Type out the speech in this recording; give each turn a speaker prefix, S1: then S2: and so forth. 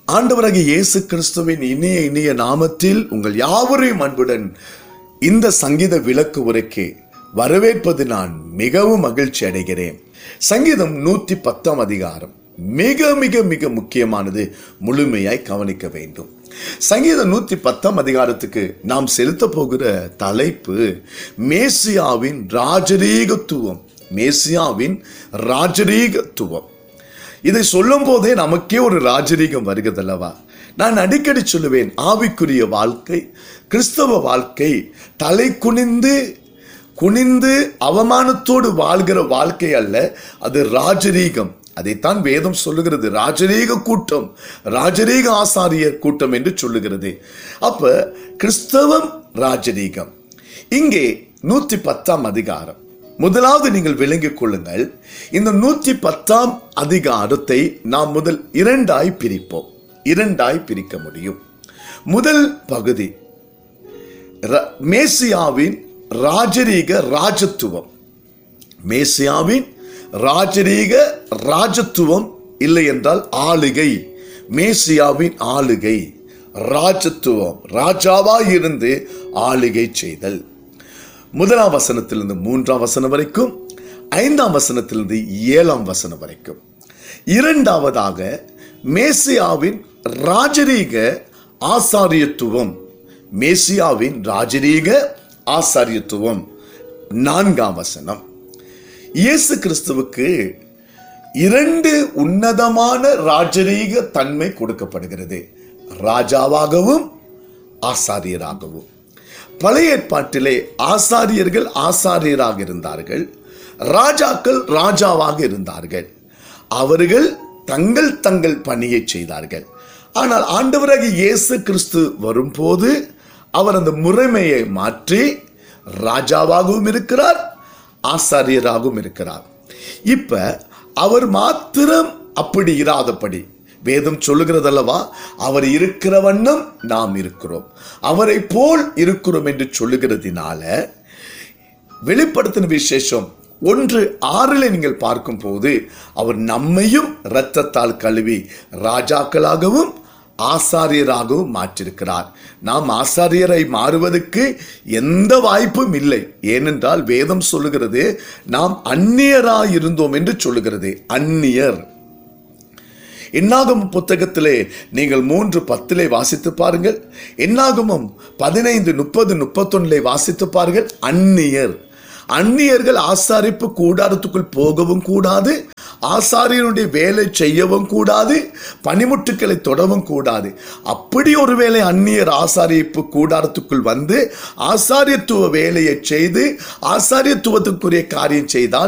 S1: ஆண்டவராகிய இயேசு கிறிஸ்துவின் இனிய இனிய நாமத்தில் உங்கள் யாவரையும் அன்புடன் இந்த சங்கீத விளக்கு உரைக்கு வரவேற்பது நான் மிகவும் மகிழ்ச்சி அடைகிறேன் சங்கீதம் நூத்தி பத்தாம் அதிகாரம் மிக மிக மிக முக்கியமானது முழுமையாய் கவனிக்க வேண்டும் சங்கீதம் நூத்தி பத்தாம் அதிகாரத்துக்கு நாம் செலுத்த போகிற தலைப்பு மேசியாவின் ராஜரீகத்துவம் மேசியாவின் ராஜரீகத்துவம் இதை சொல்லும் போதே நமக்கே ஒரு ராஜரீகம் வருகிறது அல்லவா நான் அடிக்கடி சொல்லுவேன் ஆவிக்குரிய வாழ்க்கை கிறிஸ்தவ வாழ்க்கை தலை குனிந்து குனிந்து அவமானத்தோடு வாழ்கிற வாழ்க்கை அல்ல அது ராஜரீகம் அதைத்தான் வேதம் சொல்லுகிறது ராஜரீக கூட்டம் ராஜரீக ஆசாரியர் கூட்டம் என்று சொல்லுகிறது அப்ப கிறிஸ்தவம் ராஜரீகம் இங்கே நூத்தி பத்தாம் அதிகாரம் முதலாவது நீங்கள் விளங்கிக் கொள்ளுங்கள் இந்த நூற்றி பத்தாம் அதிகாரத்தை நாம் முதல் இரண்டாய் பிரிப்போம் இரண்டாய் பிரிக்க முடியும் முதல் பகுதி ர- மேசியாவின் ராஜரீக ராஜத்துவம் மேசியாவின் ராஜரீக ராஜத்துவம் இல்லை என்றால் ஆளுகை மேசியாவின் ஆளுகை ராஜத்துவம் ராஜாவாய் இருந்து ஆளுகை செய்தல் முதலாம் வசனத்திலிருந்து மூன்றாம் வசனம் வரைக்கும் ஐந்தாம் வசனத்திலிருந்து ஏழாம் வசனம் வரைக்கும் இரண்டாவதாக மேசியாவின் ராஜரீக ஆசாரியத்துவம் மேசியாவின் ராஜரீக ஆசாரியத்துவம் நான்காம் வசனம் இயேசு கிறிஸ்துவுக்கு இரண்டு உன்னதமான ராஜரீக தன்மை கொடுக்கப்படுகிறது ராஜாவாகவும் ஆசாரியராகவும் பழைய ஏற்பாட்டிலே ஆசாரியர்கள் ஆசாரியராக இருந்தார்கள் ராஜாக்கள் ராஜாவாக இருந்தார்கள் அவர்கள் தங்கள் தங்கள் பணியை செய்தார்கள் ஆனால் ஆண்டவராகிய இயேசு கிறிஸ்து வரும்போது அவர் அந்த முறைமையை மாற்றி ராஜாவாகவும் இருக்கிறார் ஆசாரியராகவும் இருக்கிறார் இப்ப அவர் மாத்திரம் அப்படி இராதபடி வேதம் சொல்லுகிறதல்லவா அவர் இருக்கிற வண்ணம் நாம் இருக்கிறோம் அவரை போல் இருக்கிறோம் என்று சொல்லுகிறதினால வெளிப்படுத்தின விசேஷம் ஒன்று ஆறில் நீங்கள் பார்க்கும் போது அவர் நம்மையும் இரத்தத்தால் கழுவி ராஜாக்களாகவும் ஆசாரியராகவும் மாற்றிருக்கிறார் நாம் ஆசாரியரை மாறுவதற்கு எந்த வாய்ப்பும் இல்லை ஏனென்றால் வேதம் சொல்லுகிறது நாம் அந்நியராய் இருந்தோம் என்று சொல்லுகிறது அந்நியர் என்னாகும் புத்தகத்திலே நீங்கள் மூன்று பத்திலே வாசித்து பாருங்கள் என்னாகமும் பதினைந்து முப்பது முப்பத்தொன்னிலே வாசித்து பாருங்கள் அந்நியர் அந்நியர்கள் ஆசாரிப்பு கூடாரத்துக்குள் போகவும் கூடாது ஆசாரியனுடைய வேலை செய்யவும் கூடாது பனிமுட்டுக்களை தொடவும் கூடாது அப்படி ஒருவேளை அந்நியர் ஆசாரிப்பு கூடாரத்துக்குள் வந்து ஆசாரியத்துவ வேலையை செய்து ஆசாரியத்துவத்துக்குரிய காரியம் செய்தால்